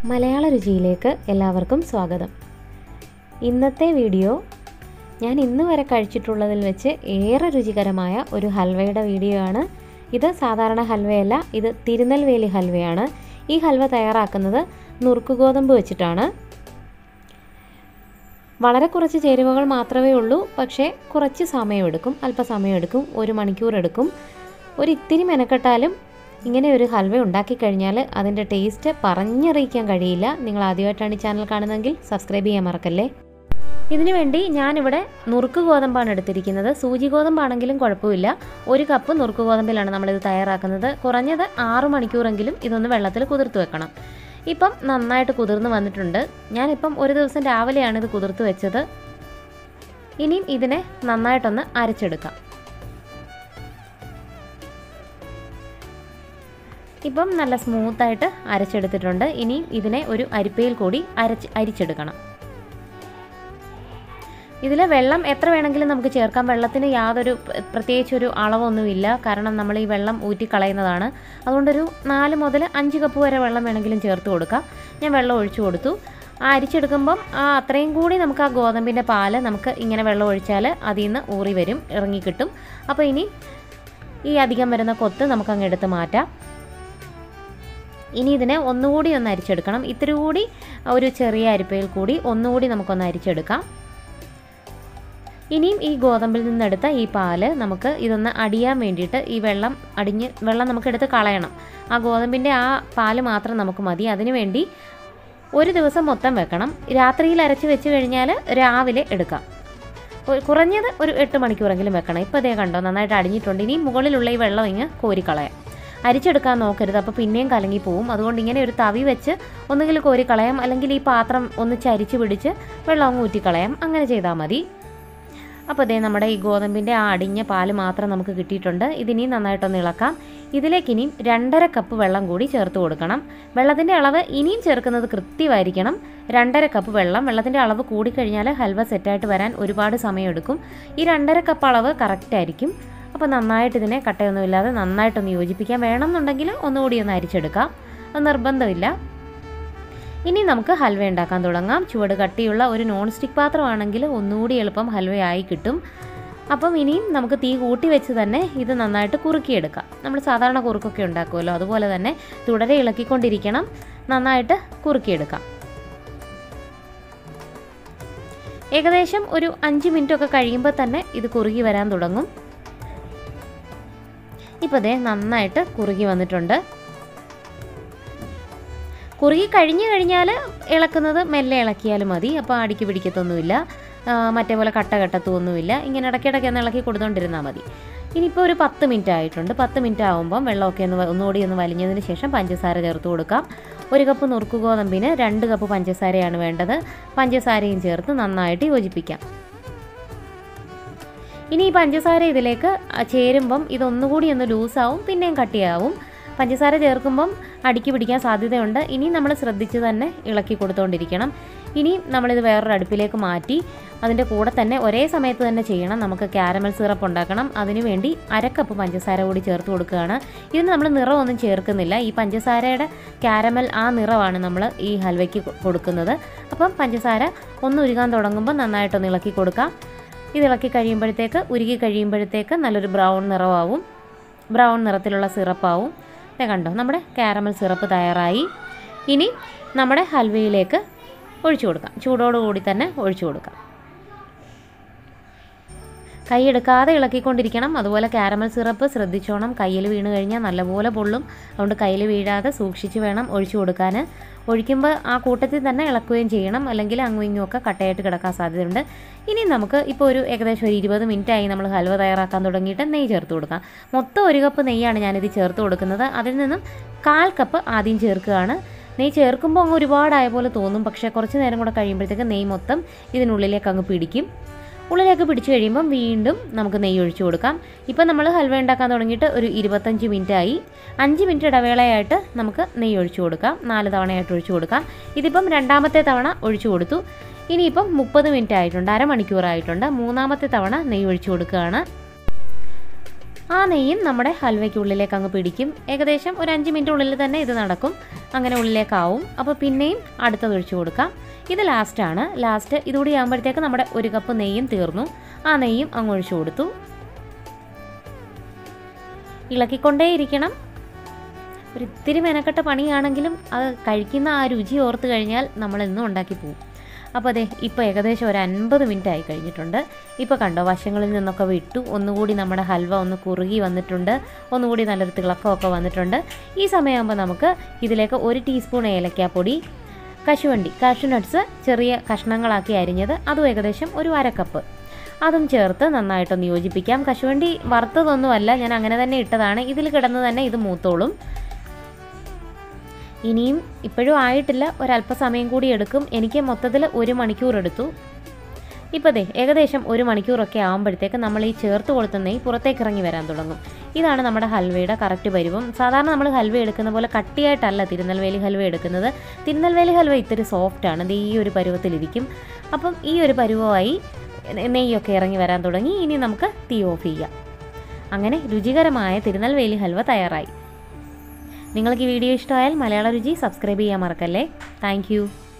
മലയാള രുചിയിലേക്ക് എല്ലാവർക്കും സ്വാഗതം ഇന്നത്തെ വീഡിയോ ഞാൻ ഇന്ന് വരെ കഴിച്ചിട്ടുള്ളതിൽ വെച്ച് ഏറെ രുചികരമായ ഒരു ഹൽവയുടെ വീഡിയോ ആണ് ഇത് സാധാരണ ഹൽവയല്ല ഇത് തിരുനെൽവേലി ഹൽവയാണ് ഈ ഹൽവ തയ്യാറാക്കുന്നത് നുറുക്ക് ഗോതമ്പ് വെച്ചിട്ടാണ് വളരെ കുറച്ച് ചേരുവകൾ മാത്രമേ ഉള്ളൂ പക്ഷേ കുറച്ച് സമയമെടുക്കും അല്പസമയം എടുക്കും ഒരു മണിക്കൂർ എടുക്കും ഒരു ഇത്തിരി മെനക്കെട്ടാലും ഇങ്ങനെ ഒരു ഹൽവ ഉണ്ടാക്കി കഴിഞ്ഞാൽ അതിൻ്റെ ടേസ്റ്റ് പറഞ്ഞറിയിക്കാൻ കഴിയില്ല നിങ്ങൾ ആദ്യമായിട്ടാണ് ഈ ചാനൽ കാണുന്നതെങ്കിൽ സബ്സ്ക്രൈബ് ചെയ്യാൻ മറക്കല്ലേ ഇതിനു വേണ്ടി ഞാനിവിടെ നുറുക്ക് ഗോതമ്പാണ് എടുത്തിരിക്കുന്നത് സൂചി ഗോതമ്പാണെങ്കിലും കുഴപ്പമില്ല ഒരു കപ്പ് നുറുക്ക് ഗോതമ്പിലാണ് നമ്മളിത് തയ്യാറാക്കുന്നത് കുറഞ്ഞത് ആറു മണിക്കൂറെങ്കിലും ഇതൊന്ന് വെള്ളത്തിൽ കുതിർത്ത് വെക്കണം ഇപ്പം നന്നായിട്ട് കുതിർന്ന് വന്നിട്ടുണ്ട് ഞാനിപ്പം ഒരു ദിവസം രാവിലെയാണ് ഇത് കുതിർത്ത് വെച്ചത് ഇനിയും ഇതിനെ നന്നായിട്ടൊന്ന് അരച്ചെടുക്കാം ഇപ്പം നല്ല സ്മൂത്തായിട്ട് അരച്ചെടുത്തിട്ടുണ്ട് ഇനിയും ഇതിനെ ഒരു അരിപ്പയിൽ കൂടി അരച്ച് അരിച്ചെടുക്കണം ഇതിൽ വെള്ളം എത്ര വേണമെങ്കിലും നമുക്ക് ചേർക്കാം വെള്ളത്തിന് യാതൊരു പ്രത്യേകിച്ച് ഒരു അളവൊന്നുമില്ല കാരണം നമ്മൾ ഈ വെള്ളം ഊറ്റിക്കളയുന്നതാണ് അതുകൊണ്ടൊരു നാല് മുതൽ അഞ്ച് കപ്പ് വരെ വെള്ളം വേണമെങ്കിലും ചേർത്ത് കൊടുക്കാം ഞാൻ വെള്ളം ഒഴിച്ചു കൊടുത്തു ആ അരിച്ചെടുക്കുമ്പം ആ അത്രയും കൂടി നമുക്ക് ആ ഗോതമ്പിൻ്റെ പാല് നമുക്ക് ഇങ്ങനെ വെള്ളം ഒഴിച്ചാൽ അതിൽ നിന്ന് ഊറി വരും ഇറങ്ങിക്കിട്ടും അപ്പോൾ ഇനി ഈ അധികം വരുന്ന കൊത്ത് നമുക്ക് അങ്ങ് എടുത്ത് മാറ്റാം ഇനി ഇതിനെ ഒന്നുകൂടി ഒന്ന് അരിച്ചെടുക്കണം ഇത്തിരി കൂടി ഒരു ചെറിയ അരിപ്പയിൽ കൂടി ഒന്നുകൂടി നമുക്കൊന്ന് അരിച്ചെടുക്കാം ഇനിയും ഈ ഗോതമ്പിൽ നിന്നെടുത്ത ഈ പാല് നമുക്ക് ഇതൊന്ന് അടിയാൻ വേണ്ടിയിട്ട് ഈ വെള്ളം അടിഞ്ഞ് വെള്ളം നമുക്ക് എടുത്ത് കളയണം ആ ഗോതമ്പിൻ്റെ ആ പാല് മാത്രം നമുക്ക് മതി അതിനു വേണ്ടി ഒരു ദിവസം മൊത്തം വെക്കണം രാത്രിയിൽ അരച്ച് വെച്ച് കഴിഞ്ഞാൽ രാവിലെ എടുക്കാം കുറഞ്ഞത് ഒരു എട്ട് മണിക്കൂറെങ്കിലും വെക്കണം ഇപ്പോൾ ഇതേ കണ്ടോ നന്നായിട്ട് അടിഞ്ഞിട്ടുണ്ട് ഇനി മുകളിലുള്ള ഈ വെള്ളം ഇങ്ങ് കോരിക്കളയാം അരിച്ചെടുക്കാൻ നോക്കരുത് അപ്പോൾ പിന്നെയും കലങ്ങി പോവും അതുകൊണ്ട് ഇങ്ങനെ ഒരു തവി വെച്ച് ഒന്നുകിൽ കോരി കളയാം അല്ലെങ്കിൽ ഈ പാത്രം ഒന്ന് ചരിച്ച് പിടിച്ച് വെള്ളം അങ്ങ് ഊറ്റിക്കളയാം അങ്ങനെ ചെയ്താൽ മതി അപ്പോൾ അതേ നമ്മുടെ ഈ ഗോതമ്പിൻ്റെ ആ അടിഞ്ഞ പാല് മാത്രം നമുക്ക് കിട്ടിയിട്ടുണ്ട് ഇതിനി നന്നായിട്ടൊന്ന് ഇളക്കാം ഇതിലേക്ക് ഇനിയും രണ്ടര കപ്പ് വെള്ളം കൂടി ചേർത്ത് കൊടുക്കണം വെള്ളത്തിൻ്റെ അളവ് ഇനിയും ചേർക്കുന്നത് കൃത്യമായിരിക്കണം രണ്ടര കപ്പ് വെള്ളം വെള്ളത്തിൻ്റെ അളവ് കൂടിക്കഴിഞ്ഞാൽ ഹൽവ സെറ്റായിട്ട് വരാൻ ഒരുപാട് സമയമെടുക്കും ഈ രണ്ടര കപ്പ് അളവ് കറക്റ്റ് ആയിരിക്കും അപ്പോൾ നന്നായിട്ട് ഇതിനെ കട്ടയൊന്നുമില്ലാതെ നന്നായിട്ടൊന്ന് യോജിപ്പിക്കാൻ വേണമെന്നുണ്ടെങ്കിൽ ഒന്നുകൂടി ഒന്ന് അരിച്ചെടുക്കാം അത് നിർബന്ധമില്ല ഇനി നമുക്ക് ഹൽവ ഉണ്ടാക്കാൻ തുടങ്ങാം ചുവട് കട്ടിയുള്ള ഒരു നോൺ സ്റ്റിക്ക് പാത്രമാണെങ്കിൽ ഒന്നുകൂടി എളുപ്പം ഹൽവയായി കിട്ടും അപ്പം ഇനിയും നമുക്ക് തീ കൂട്ടി വെച്ച് തന്നെ ഇത് നന്നായിട്ട് കുറുക്കിയെടുക്കാം നമ്മൾ സാധാരണ കുറുക്കൊക്കെ ഉണ്ടാക്കുമല്ലോ അതുപോലെ തന്നെ തുടരെ ഇളക്കിക്കൊണ്ടിരിക്കണം നന്നായിട്ട് കുറുക്കിയെടുക്കാം ഏകദേശം ഒരു അഞ്ച് മിനിറ്റ് ഒക്കെ കഴിയുമ്പോൾ തന്നെ ഇത് കുറുകി വരാൻ തുടങ്ങും ഇപ്പോൾ ദേ നന്നായിട്ട് കുറുകി വന്നിട്ടുണ്ട് കുറുകി കഴിഞ്ഞു കഴിഞ്ഞാൽ ഇളക്കുന്നത് മെല്ലെ ഇളക്കിയാൽ മതി അപ്പോൾ അടിക്ക് പിടിക്കത്തൊന്നുമില്ല മറ്റേ പോലെ കട്ട കട്ടത്തൊന്നുമില്ല ഇങ്ങനെ ഇടയ്ക്കിടയ്ക്ക് ഒന്ന് ഇളക്കി കൊടുത്തോണ്ടിരുന്നാൽ മതി ഇനിയിപ്പോൾ ഒരു പത്ത് മിനിറ്റ് ആയിട്ടുണ്ട് പത്ത് മിനിറ്റ് ആകുമ്പം വെള്ളമൊക്കെ ഒന്ന് ഒന്നുകൂടി ഒന്ന് വലിഞ്ഞതിന് ശേഷം പഞ്ചസാര ചേർത്ത് കൊടുക്കാം ഒരു കപ്പ് നുറുക്ക് ഗോതമ്പിന് രണ്ട് കപ്പ് പഞ്ചസാരയാണ് വേണ്ടത് പഞ്ചസാരയും ചേർത്ത് നന്നായിട്ട് യോജിപ്പിക്കാം ഇനി ഈ പഞ്ചസാര ഇതിലേക്ക് ചേരുമ്പം ഇതൊന്നുകൂടി ഒന്ന് ലൂസാവും പിന്നെയും കട്ടിയാവും പഞ്ചസാര ചേർക്കുമ്പം അടിക്ക് പിടിക്കാൻ സാധ്യതയുണ്ട് ഇനി നമ്മൾ ശ്രദ്ധിച്ച് തന്നെ ഇളക്കി കൊടുത്തുകൊണ്ടിരിക്കണം ഇനി നമ്മളിത് വേറൊരു അടുപ്പിലേക്ക് മാറ്റി അതിൻ്റെ കൂടെ തന്നെ ഒരേ സമയത്ത് തന്നെ ചെയ്യണം നമുക്ക് ക്യാരമൽ സിറപ്പ് ഉണ്ടാക്കണം അതിനുവേണ്ടി അരക്കപ്പ് പഞ്ചസാര കൂടി ചേർത്ത് കൊടുക്കുകയാണ് ഇതിന് നമ്മൾ നിറമൊന്നും ചേർക്കുന്നില്ല ഈ പഞ്ചസാരയുടെ ക്യാരമൽ ആ നിറമാണ് നമ്മൾ ഈ ഹൽവയ്ക്ക് കൊടുക്കുന്നത് അപ്പം പഞ്ചസാര ഒന്ന് ഉരുകാൻ തുടങ്ങുമ്പോൾ നന്നായിട്ടൊന്ന് ഇളക്കി കൊടുക്കാം ഇത് ഇളക്കി കഴിയുമ്പോഴത്തേക്ക് ഉരുകി കഴിയുമ്പോഴത്തേക്ക് നല്ലൊരു ബ്രൗൺ നിറമാവും ബ്രൗൺ നിറത്തിലുള്ള സിറപ്പാവും കണ്ടോ നമ്മുടെ കാരമൽ സിറപ്പ് തയ്യാറായി ഇനി നമ്മുടെ ഹൽവയിലേക്ക് ഒഴിച്ചു കൊടുക്കാം ചൂടോടുകൂടി തന്നെ ഒഴിച്ചു കൊടുക്കാം കൈയെടുക്കാതെ ഇളക്കിക്കൊണ്ടിരിക്കണം അതുപോലെ കാരമൽ സിറപ്പ് ശ്രദ്ധിച്ചോണം കയ്യിൽ വീണ് കഴിഞ്ഞാൽ നല്ലപോലെ പൊള്ളും അതുകൊണ്ട് കയ്യിൽ വീഴാതെ സൂക്ഷിച്ച് വേണം ഒഴിച്ചു കൊടുക്കാൻ ഒഴിക്കുമ്പോൾ ആ കൂട്ടത്തിൽ തന്നെ ഇളക്കുകയും ചെയ്യണം അല്ലെങ്കിൽ അങ്ങും ഇങ്ങും ഒക്കെ കട്ടയായിട്ട് കിടക്കാൻ സാധ്യതയുണ്ട് ഇനി നമുക്ക് ഇപ്പോൾ ഒരു ഏകദേശം ഒരു ഇരുപത് മിനിറ്റായി നമ്മൾ ഹൽവ തയ്യാറാക്കാൻ തുടങ്ങിയിട്ട് നെയ്യ് ചേർത്ത് കൊടുക്കാം മൊത്തം ഒരു കപ്പ് നെയ്യാണ് ഞാനിത് ചേർത്ത് കൊടുക്കുന്നത് അതിൽ നിന്നും കാൽ കപ്പ് ആദ്യം ചേർക്കുകയാണ് നെയ്യ് ചേർക്കുമ്പോൾ അങ്ങ് ഒരുപാടായ പോലെ തോന്നും പക്ഷേ കുറച്ച് നേരം കൂടെ കഴിയുമ്പോഴത്തേക്ക് നെയ്യ് മൊത്തം ഇതിനുള്ളിലേക്ക് അങ്ങ് പിടിക്കും ഉള്ളിലേക്ക് പിടിച്ചു കഴിയുമ്പം വീണ്ടും നമുക്ക് നെയ്യ് ഒഴിച്ചു കൊടുക്കാം ഇപ്പം നമ്മൾ ഹൽവ ഉണ്ടാക്കാൻ തുടങ്ങിയിട്ട് ഒരു ഇരുപത്തഞ്ച് മിനിറ്റ് ആയി അഞ്ച് മിനിറ്റ് ഇടവേളയായിട്ട് നമുക്ക് നെയ്യ് ഒഴിച്ചു കൊടുക്കാം നാല് തവണയായിട്ട് ഒഴിച്ചു കൊടുക്കാം ഇതിപ്പം രണ്ടാമത്തെ തവണ ഒഴിച്ചു കൊടുത്തു ഇനിയിപ്പം മുപ്പത് മിനിറ്റ് ആയിട്ടുണ്ട് അരമണിക്കൂറായിട്ടുണ്ട് മൂന്നാമത്തെ തവണ നെയ്യ് ഒഴിച്ചു കൊടുക്കുകയാണ് ആ നെയ്യും നമ്മുടെ ഹൽവയ്ക്കുള്ളിലേക്ക് അങ്ങ് പിടിക്കും ഏകദേശം ഒരു അഞ്ച് മിനിറ്റിനുള്ളിൽ തന്നെ ഇത് നടക്കും അങ്ങനെ ഉള്ളിലേക്കാവും അപ്പോൾ പിന്നെയും അടുത്തത് ഒഴിച്ചു കൊടുക്കാം ഇത് ലാസ്റ്റാണ് ലാസ്റ്റ് ഇതുകൂടി ആകുമ്പോഴത്തേക്ക് നമ്മുടെ ഒരു കപ്പ് നെയ്യും തീർന്നു ആ നെയ്യും അങ്ങ് ഒഴിച്ചു കൊടുത്തു ഇളക്കിക്കൊണ്ടേയിരിക്കണം ഒരു ഇത്തിരി മെനക്കെട്ട പണിയാണെങ്കിലും അത് കഴിക്കുന്ന ആ രുചി ഓർത്ത് കഴിഞ്ഞാൽ നമ്മൾ എന്നും ഉണ്ടാക്കി പോകും അപ്പോൾ അതെ ഇപ്പോൾ ഏകദേശം ഒരു അൻപത് മിനിറ്റ് ആയി കഴിഞ്ഞിട്ടുണ്ട് ഇപ്പോൾ കണ്ടോ വശങ്ങളിൽ നിന്നൊക്കെ വിട്ടു ഒന്നുകൂടി നമ്മുടെ ഹൽവ ഒന്ന് കുറുകി വന്നിട്ടുണ്ട് ഒന്നുകൂടി നല്ലൊരു തിളക്കമൊക്കെ വന്നിട്ടുണ്ട് ഈ സമയമാകുമ്പോൾ നമുക്ക് ഇതിലേക്ക് ഒരു ടീസ്പൂൺ ഏലക്കാപ്പൊടി കശുവണ്ടി കാഷ്യൂ നട്ട്സ് ചെറിയ കഷ്ണങ്ങളാക്കി അരിഞ്ഞത് അതും ഏകദേശം ഒരു അര കപ്പ് അതും ചേർത്ത് നന്നായിട്ടൊന്ന് യോജിപ്പിക്കാം കശുവണ്ടി വറുത്തതൊന്നുമല്ല ഞാൻ അങ്ങനെ തന്നെ ഇട്ടതാണ് ഇതിൽ കിടന്ന് തന്നെ ഇത് മൂത്തോളും ഇനിയും ഇപ്പോഴും ആയിട്ടില്ല ഒരല്പസമയം കൂടി എടുക്കും എനിക്ക് മൊത്തത്തിൽ ഒരു മണിക്കൂർ എടുത്തു ഇപ്പോൾ ദേ ഏകദേശം ഒരു മണിക്കൂറൊക്കെ ആകുമ്പോഴത്തേക്ക് നമ്മൾ ഈ ചേർത്ത് കൊടുത്ത നെയ്യ് പുറത്തേക്ക് ഇറങ്ങി വരാൻ തുടങ്ങും ഇതാണ് നമ്മുടെ ഹൽവയുടെ കറക്റ്റ് പരുവം സാധാരണ നമ്മൾ ഹൽവ എടുക്കുന്ന പോലെ കട്ടിയായിട്ടല്ല തിരുനെൽവേലി ഹൽവ എടുക്കുന്നത് തിരുനെൽവേലി ഹൽവ ഇത്തിരി സോഫ്റ്റാണ് ഇത് ഈ ഒരു പരുവത്തിലിരിക്കും അപ്പം ഈ ഒരു പരുവമായി നെയ്യൊക്കെ ഇറങ്ങി വരാൻ തുടങ്ങി ഇനി നമുക്ക് തീ ഓഫ് ചെയ്യാം അങ്ങനെ രുചികരമായ തിരുനെൽവേലി ഹൽവ തയ്യാറായി നിങ്ങൾക്ക് ഈ വീഡിയോ ഇഷ്ടമായാൽ മലയാള രുചി സബ്സ്ക്രൈബ് ചെയ്യാൻ മറക്കല്ലേ താങ്ക്